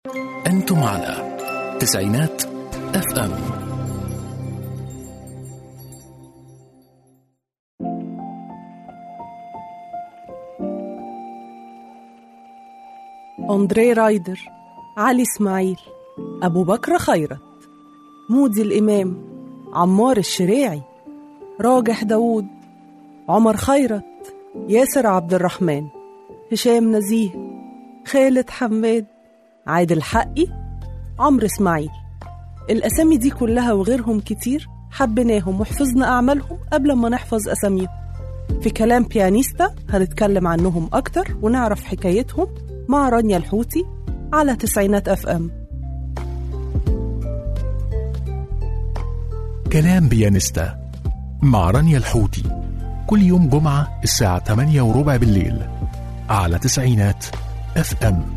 أنتم على تسعينات اف ام أندري رايدر علي إسماعيل أبو بكر خيرت مودي الإمام عمار الشريعي راجح داوود عمر خيرت ياسر عبد الرحمن هشام نزيه خالد حماد عادل حقي عمرو إسماعيل الأسامي دي كلها وغيرهم كتير حبيناهم وحفظنا أعمالهم قبل ما نحفظ أساميهم في كلام بيانيستا هنتكلم عنهم أكتر ونعرف حكايتهم مع رانيا الحوتي على تسعينات أف أم كلام بيانستا مع رانيا الحوتي كل يوم جمعة الساعة 8 وربع بالليل على تسعينات اف ام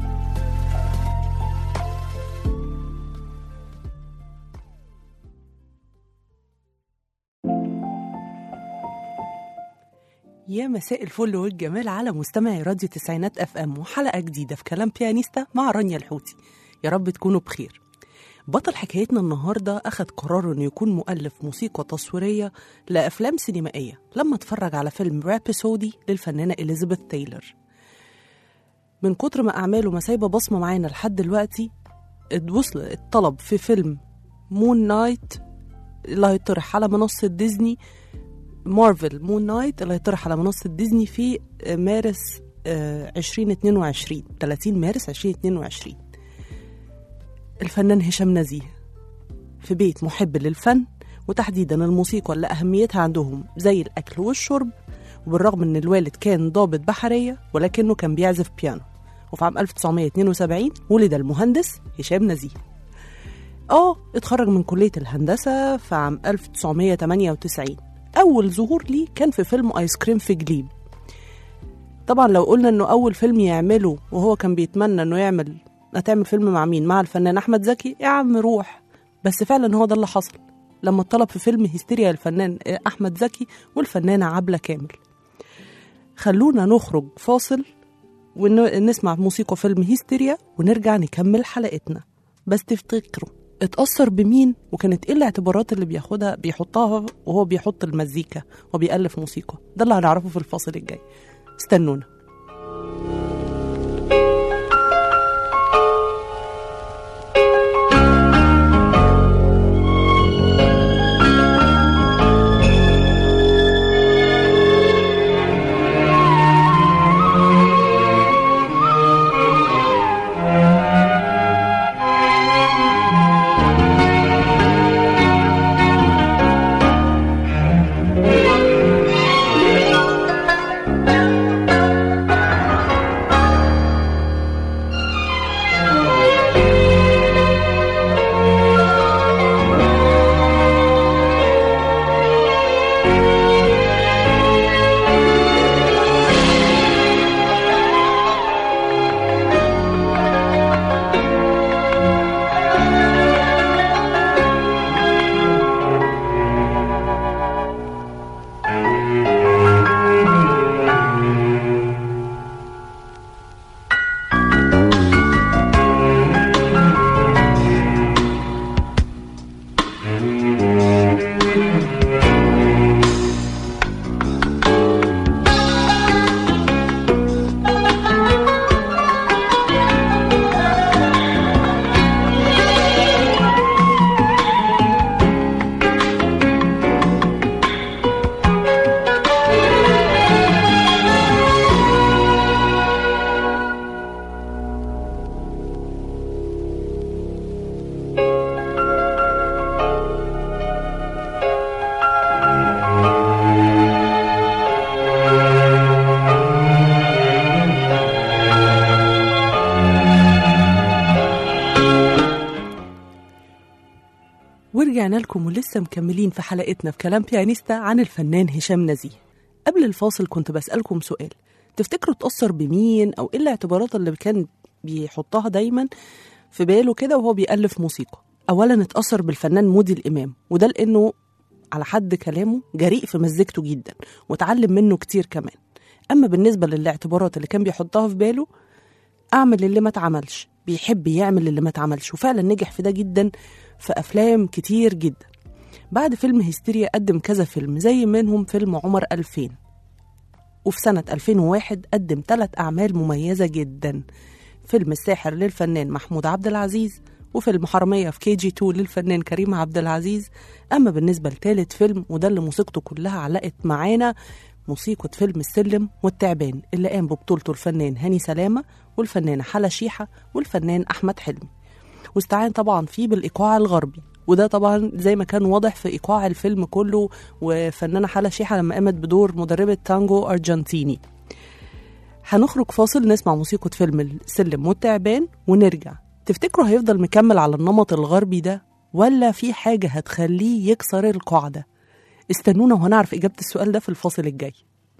يا مساء الفل والجمال على مستمعي راديو تسعينات اف ام وحلقه جديده في كلام بيانيستا مع رانيا الحوتي يا رب تكونوا بخير بطل حكايتنا النهارده اخذ قرار انه يكون مؤلف موسيقى تصويريه لافلام سينمائيه لما اتفرج على فيلم رابسودي للفنانه اليزابيث تايلر من كتر ما اعماله ما سايبه بصمه معانا لحد دلوقتي وصل الطلب في فيلم مون نايت اللي هيطرح على منصه ديزني مارفل مون نايت اللي هيطرح على منصة ديزني في مارس آه، 2022 30 مارس 2022 الفنان هشام نزيه في بيت محب للفن وتحديدا الموسيقى اللي أهميتها عندهم زي الأكل والشرب وبالرغم إن الوالد كان ضابط بحرية ولكنه كان بيعزف بيانو وفي عام 1972 ولد المهندس هشام نزيه اه اتخرج من كلية الهندسة في عام 1998 أول ظهور ليه كان في فيلم آيس كريم في جليم طبعا لو قلنا إنه أول فيلم يعمله وهو كان بيتمنى إنه يعمل هتعمل فيلم مع مين؟ مع الفنان أحمد زكي يا عم روح بس فعلا هو ده اللي حصل لما اتطلب في فيلم هيستيريا الفنان أحمد زكي والفنانة عبلة كامل خلونا نخرج فاصل ونسمع موسيقى فيلم هيستيريا ونرجع نكمل حلقتنا بس تفتكروا اتأثر بمين وكانت ايه الاعتبارات اللي بياخدها بيحطها وهو بيحط المزيكا وبيألف موسيقى ده اللي هنعرفه في الفاصل الجاي استنونا ورجعنا لكم ولسه مكملين في حلقتنا في كلام بيانيستا عن الفنان هشام نزيه قبل الفاصل كنت بسألكم سؤال تفتكروا اتأثر بمين أو إيه الاعتبارات اللي كان بيحطها دايما في باله كده وهو بيألف موسيقى أولا اتأثر بالفنان مودي الإمام وده لأنه على حد كلامه جريء في مزيكته جدا وتعلم منه كتير كمان أما بالنسبة للاعتبارات اللي كان بيحطها في باله أعمل اللي ما اتعملش بيحب يعمل اللي ما اتعملش وفعلا نجح في ده جدا في أفلام كتير جدا بعد فيلم هيستيريا قدم كذا فيلم زي منهم فيلم عمر 2000 وفي سنة 2001 قدم ثلاث أعمال مميزة جدا فيلم الساحر للفنان محمود عبد العزيز وفيلم حرامية في كي جي 2 للفنان كريم عبد العزيز أما بالنسبة لتالت فيلم وده اللي موسيقته كلها علقت معانا موسيقى فيلم السلم والتعبان اللي قام ببطولته الفنان هاني سلامة والفنانة حلا شيحة والفنان أحمد حلمي واستعان طبعا فيه بالإيقاع الغربي وده طبعا زي ما كان واضح في إيقاع الفيلم كله وفنانة حلا شيحة لما قامت بدور مدربة تانجو أرجنتيني هنخرج فاصل نسمع موسيقى فيلم السلم والتعبان ونرجع تفتكروا هيفضل مكمل على النمط الغربي ده ولا في حاجة هتخليه يكسر القاعدة استنونا وهنعرف إجابة السؤال ده في الفاصل الجاي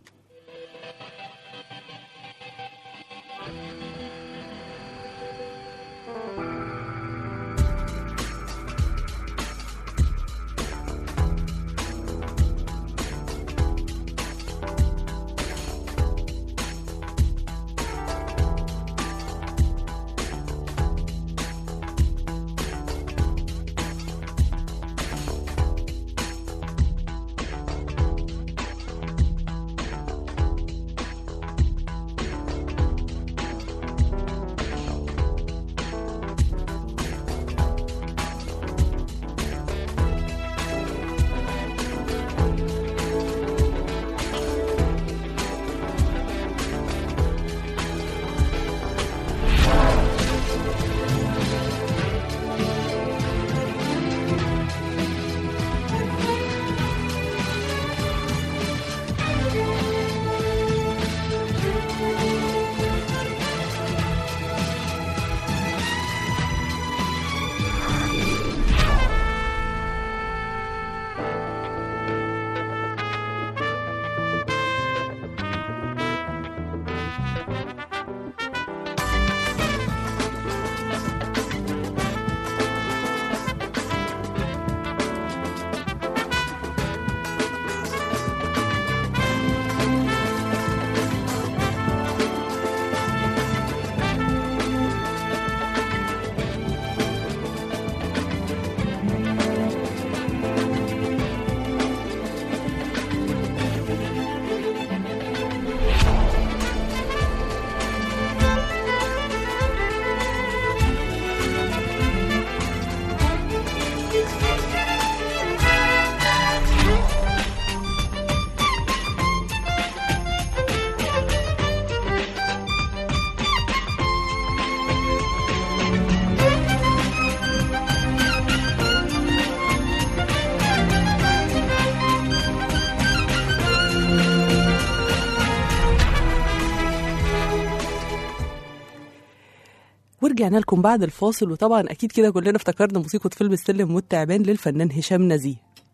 ورجعنا لكم بعد الفاصل وطبعا اكيد كده كلنا افتكرنا موسيقى فيلم السلم والتعبان للفنان هشام نزيه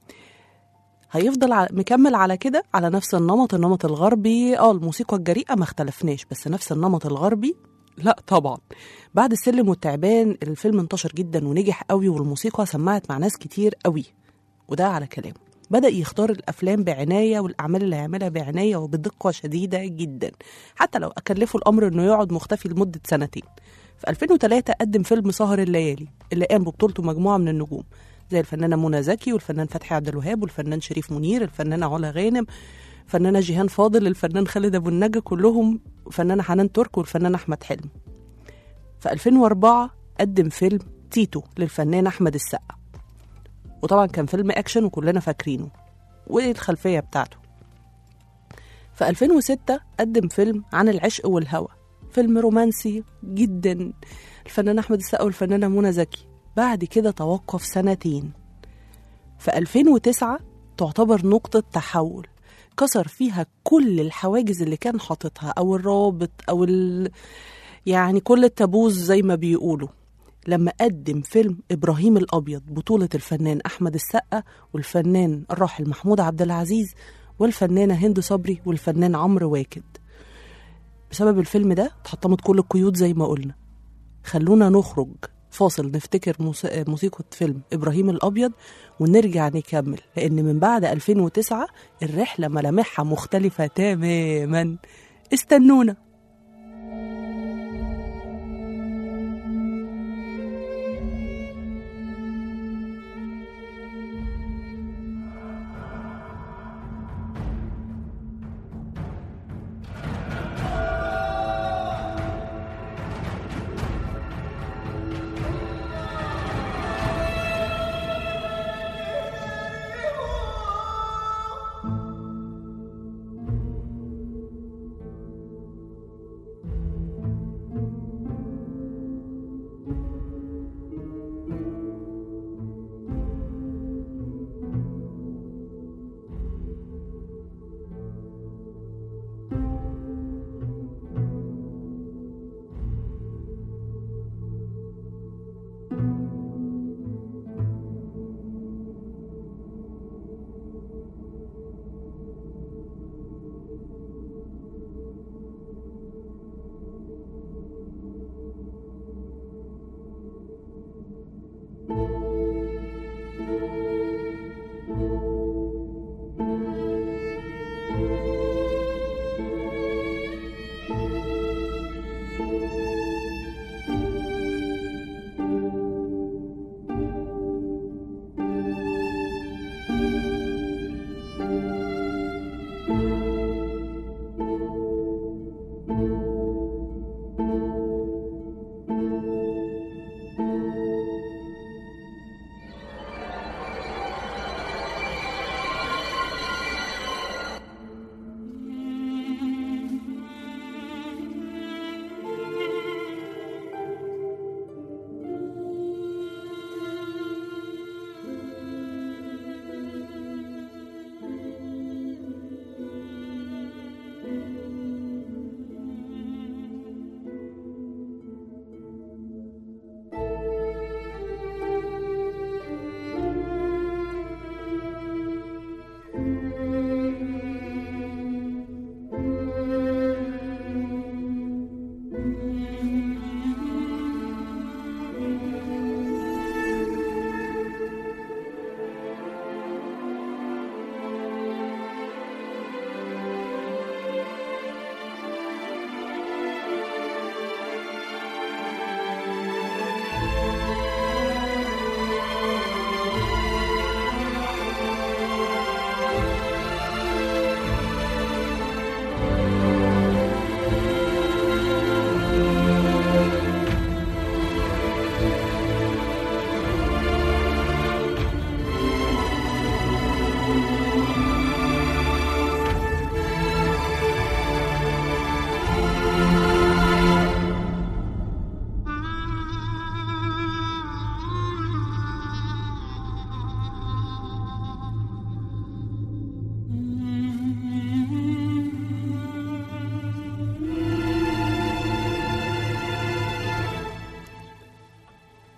هيفضل ع- مكمل على كده على نفس النمط النمط الغربي اه الموسيقى الجريئه ما اختلفناش بس نفس النمط الغربي لا طبعا بعد السلم والتعبان الفيلم انتشر جدا ونجح قوي والموسيقى سمعت مع ناس كتير قوي وده على كلامه بدأ يختار الأفلام بعناية والأعمال اللي هيعملها بعناية وبدقة شديدة جدا حتى لو أكلفوا الأمر إنه يقعد مختفي لمدة سنتين في 2003 قدم فيلم سهر الليالي اللي قام ببطولته مجموعة من النجوم زي الفنانة منى زكي والفنان فتحي عبد الوهاب والفنان شريف منير الفنانة علا غانم الفنانة جيهان فاضل الفنان خالد أبو النجا كلهم فنانة حنان ترك والفنان أحمد حلمي في 2004 قدم فيلم تيتو للفنان أحمد السقا وطبعا كان فيلم أكشن وكلنا فاكرينه وإيه الخلفية بتاعته في 2006 قدم فيلم عن العشق والهوى فيلم رومانسي جدا الفنان أحمد السقا والفنانة منى زكي بعد كده توقف سنتين في 2009 تعتبر نقطة تحول كسر فيها كل الحواجز اللي كان حاططها أو الرابط أو ال... يعني كل التابوز زي ما بيقولوا لما قدم فيلم إبراهيم الأبيض بطولة الفنان أحمد السقا والفنان الراحل محمود عبد العزيز والفنانة هند صبري والفنان عمرو واكد بسبب الفيلم ده اتحطمت كل القيود زي ما قلنا خلونا نخرج فاصل نفتكر موس- موسيقى فيلم إبراهيم الأبيض ونرجع نكمل لأن من بعد 2009 الرحلة ملامحها مختلفة تماما استنونا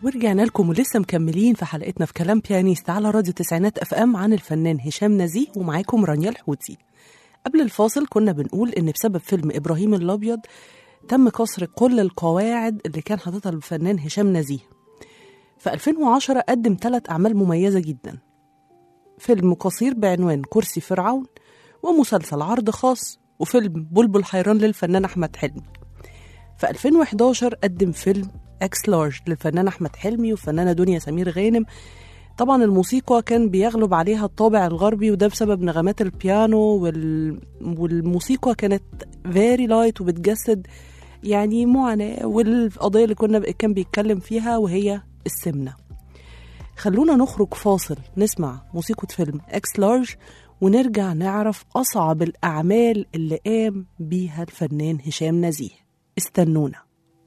ورجعنا لكم ولسه مكملين في حلقتنا في كلام بيانيست على راديو تسعينات اف ام عن الفنان هشام نزيه ومعاكم رانيا الحوتي قبل الفاصل كنا بنقول ان بسبب فيلم ابراهيم الابيض تم كسر كل القواعد اللي كان حاططها الفنان هشام نزيه في 2010 قدم ثلاث أعمال مميزة جدا فيلم قصير بعنوان كرسي فرعون ومسلسل عرض خاص وفيلم بلبل حيران للفنان أحمد حلمي في 2011 قدم فيلم اكس لارج للفنان أحمد حلمي والفنانة دنيا سمير غانم طبعا الموسيقى كان بيغلب عليها الطابع الغربي وده بسبب نغمات البيانو وال... والموسيقى كانت فيري لايت وبتجسد يعني معاناة والقضية اللي كنا كان بيتكلم فيها وهي السمنة خلونا نخرج فاصل نسمع موسيقى فيلم اكس لارج ونرجع نعرف أصعب الأعمال اللي قام بيها الفنان هشام نزيه استنونا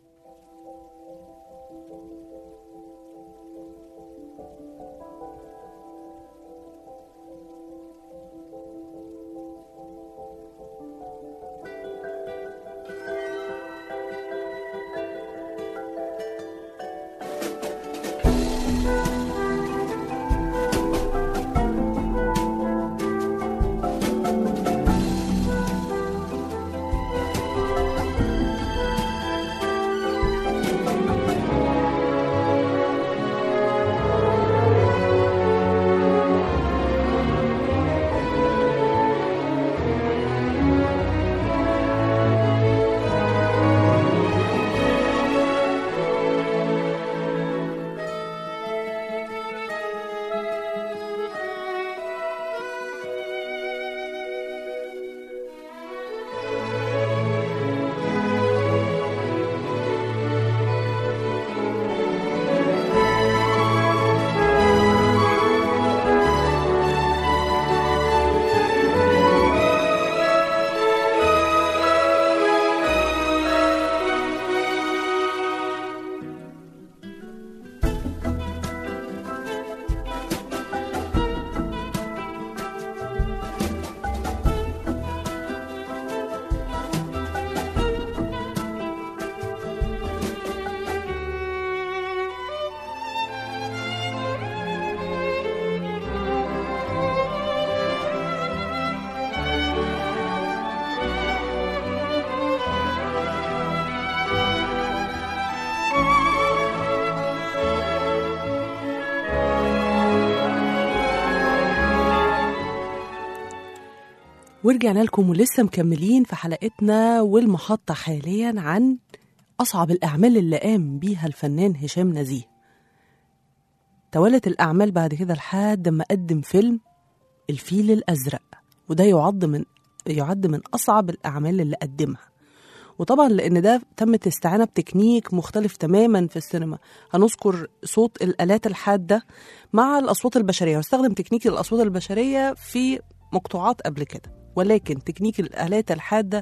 ورجعنا لكم ولسه مكملين في حلقتنا والمحطة حاليا عن أصعب الأعمال اللي قام بيها الفنان هشام نزيه توالت الأعمال بعد كده لحد ما قدم فيلم الفيل الأزرق وده يعد من يعد من أصعب الأعمال اللي قدمها وطبعا لأن ده تمت استعانة بتكنيك مختلف تماما في السينما هنذكر صوت الآلات الحادة مع الأصوات البشرية واستخدم تكنيك الأصوات البشرية في مقطوعات قبل كده ولكن تكنيك الآلات الحادة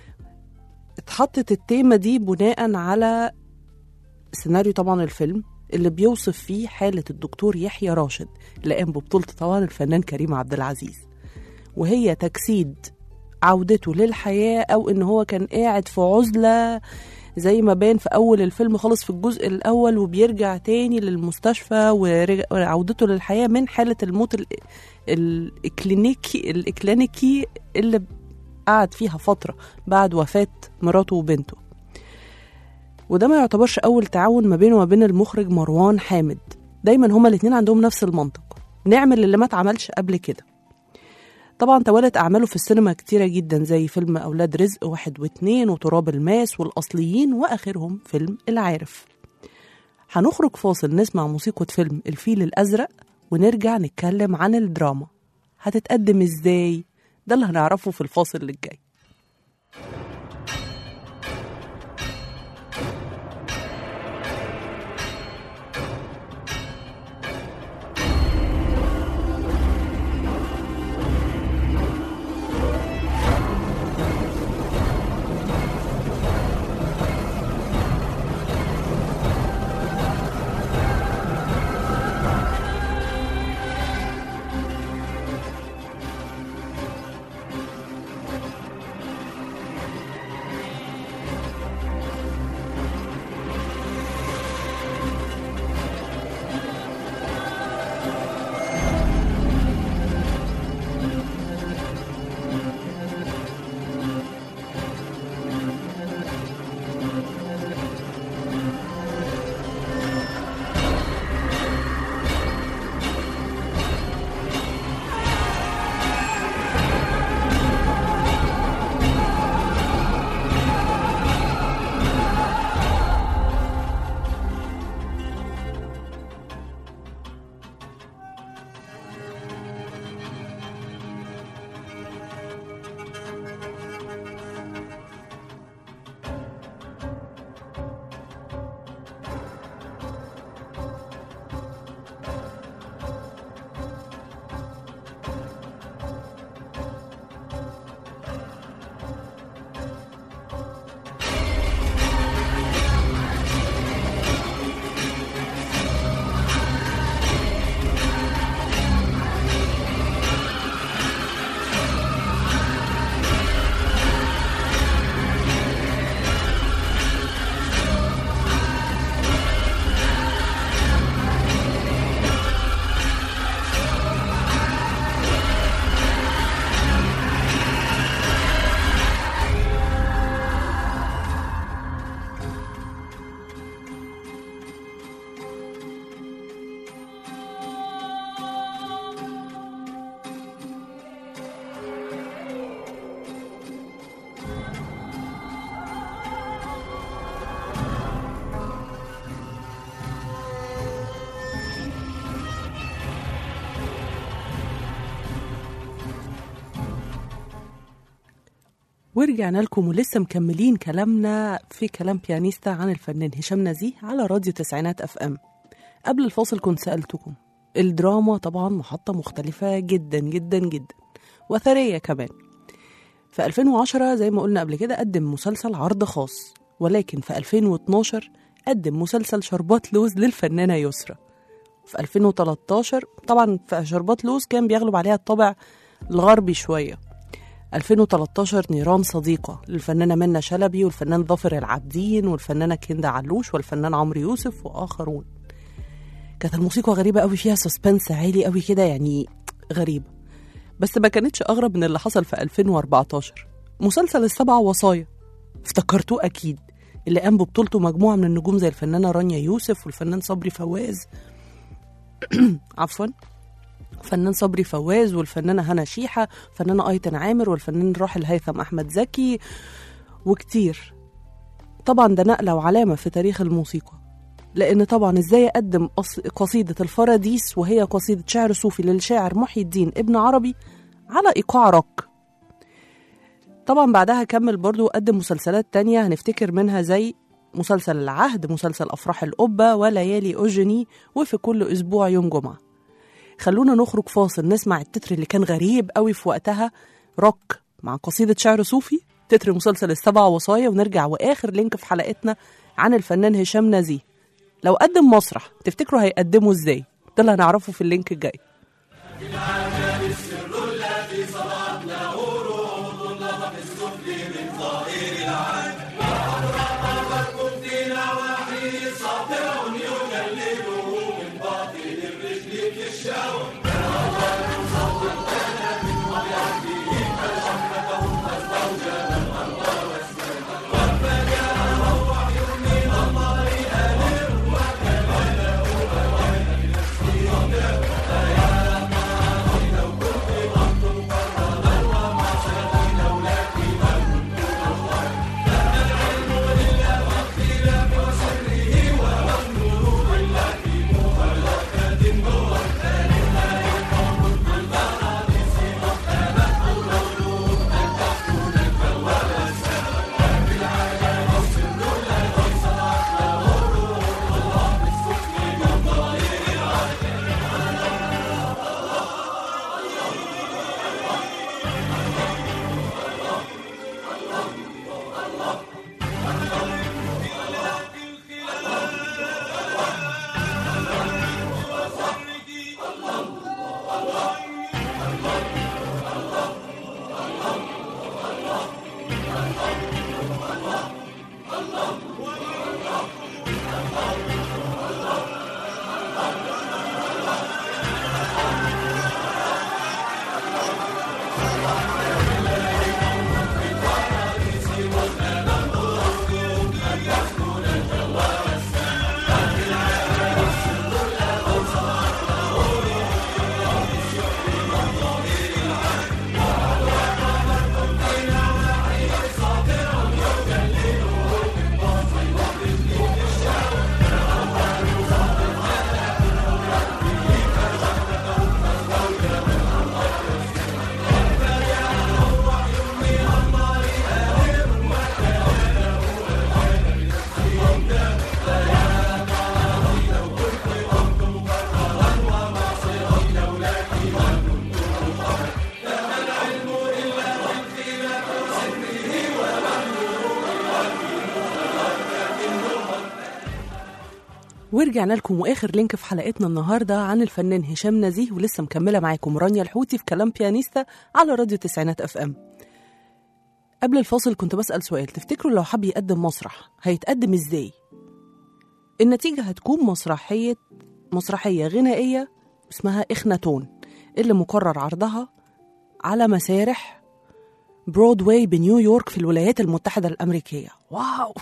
اتحطت التيمة دي بناء على سيناريو طبعا الفيلم اللي بيوصف فيه حالة الدكتور يحيى راشد اللي قام ببطولة طبعا الفنان كريم عبد العزيز وهي تجسيد عودته للحياة أو إن هو كان قاعد في عزلة زي ما بان في أول الفيلم خالص في الجزء الأول وبيرجع تاني للمستشفى ورجع- وعودته للحياة من حالة الموت ال- الإكلينيكي الإكلينيكي اللي قعد فيها فترة بعد وفاة مراته وبنته وده ما يعتبرش أول تعاون ما بينه وما بين المخرج مروان حامد دايما هما الاتنين عندهم نفس المنطق نعمل اللي ما اتعملش قبل كده طبعا توالت أعماله في السينما كتيرة جدا زي فيلم أولاد رزق واحد واتنين وتراب الماس والأصليين وآخرهم فيلم العارف هنخرج فاصل نسمع موسيقى فيلم الفيل الأزرق ونرجع نتكلم عن الدراما هتتقدم ازاي ده اللي هنعرفه في الفاصل اللي جاي ورجعنا لكم ولسه مكملين كلامنا في كلام بيانيستا عن الفنان هشام نزيه على راديو تسعينات اف ام قبل الفاصل كنت سألتكم الدراما طبعا محطة مختلفة جدا جدا جدا وثرية كمان في 2010 زي ما قلنا قبل كده قدم مسلسل عرض خاص ولكن في 2012 قدم مسلسل شربات لوز للفنانة يسرا في 2013 طبعا في شربات لوز كان بيغلب عليها الطابع الغربي شوية 2013 نيران صديقة للفنانة منى شلبي والفنان ظافر العابدين والفنانة كندا علوش والفنان عمرو يوسف وآخرون كانت الموسيقى غريبة قوي فيها سسبنس عالي قوي كده يعني غريبة بس ما كانتش أغرب من اللي حصل في 2014 مسلسل السبع وصايا افتكرتوه أكيد اللي قام ببطولته مجموعة من النجوم زي الفنانة رانيا يوسف والفنان صبري فواز عفوا فنان صبري فواز والفنانة هنا شيحة فنانة أيتن عامر والفنان الراحل هيثم أحمد زكي وكتير طبعا ده نقلة وعلامة في تاريخ الموسيقى لأن طبعا إزاي أقدم قص- قصيدة الفراديس وهي قصيدة شعر صوفي للشاعر محي الدين ابن عربي على إيقاع روك طبعا بعدها كمل برضو قدم مسلسلات تانية هنفتكر منها زي مسلسل العهد مسلسل أفراح القبة وليالي أوجني وفي كل أسبوع يوم جمعة خلونا نخرج فاصل نسمع التتر اللي كان غريب قوي في وقتها روك مع قصيدة شعر صوفي تتر مسلسل السبع وصايا ونرجع وآخر لينك في حلقتنا عن الفنان هشام نزيه لو قدم مسرح تفتكروا هيقدمه ازاي ده اللي هنعرفه في اللينك الجاي ورجعنا لكم واخر لينك في حلقتنا النهارده عن الفنان هشام نزيه ولسه مكمله معاكم رانيا الحوتي في كلام بيانيستا على راديو تسعينات اف ام قبل الفاصل كنت بسال سؤال تفتكروا لو حب يقدم مسرح هيتقدم ازاي النتيجه هتكون مسرحيه مسرحيه غنائيه اسمها اخناتون اللي مقرر عرضها على مسارح برودواي بنيويورك في الولايات المتحده الامريكيه واو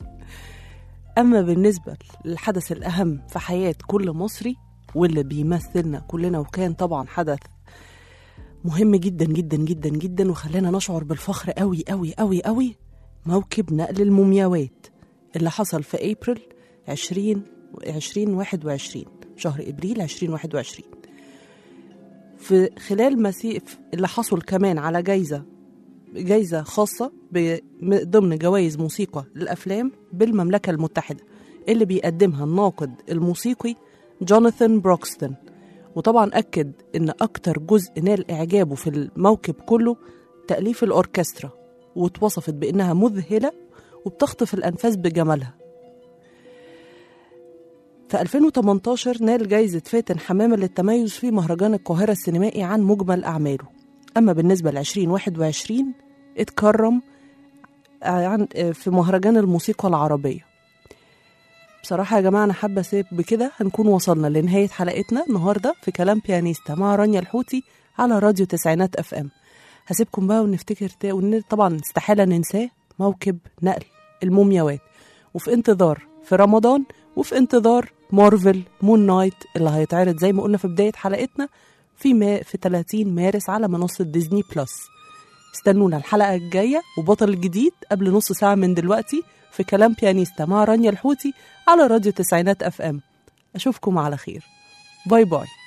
أما بالنسبة للحدث الأهم في حياة كل مصري واللي بيمثلنا كلنا وكان طبعا حدث مهم جدا جدا جدا جدا وخلانا نشعر بالفخر قوي قوي قوي قوي موكب نقل المومياوات اللي حصل في أبريل 20 2021 شهر إبريل 2021 في خلال مسيف اللي حصل كمان على جايزة جايزة خاصة ب- م- ضمن جوائز موسيقى للأفلام بالمملكة المتحدة اللي بيقدمها الناقد الموسيقي جوناثان بروكستون وطبعا أكد إن أكتر جزء نال إعجابه في الموكب كله تأليف الأوركسترا واتوصفت بإنها مذهلة وبتخطف الأنفاس بجمالها في 2018 نال جايزة فاتن حمامة للتميز في مهرجان القاهرة السينمائي عن مجمل أعماله أما بالنسبة ل 2021 اتكرم عن في مهرجان الموسيقى العربية بصراحة يا جماعة أنا حابة أسيب بكده هنكون وصلنا لنهاية حلقتنا النهاردة في كلام بيانيستا مع رانيا الحوتي على راديو تسعينات اف ام هسيبكم بقى ونفتكر تا... ون... طبعا استحالة ننساه موكب نقل المومياوات وفي انتظار في رمضان وفي انتظار مارفل مون نايت اللي هيتعرض زي ما قلنا في بداية حلقتنا في ما في 30 مارس على منصة ديزني بلس استنونا الحلقة الجاية وبطل الجديد قبل نص ساعة من دلوقتي في كلام بيانيستا مع رانيا الحوتي على راديو تسعينات اف ام اشوفكم على خير باي باي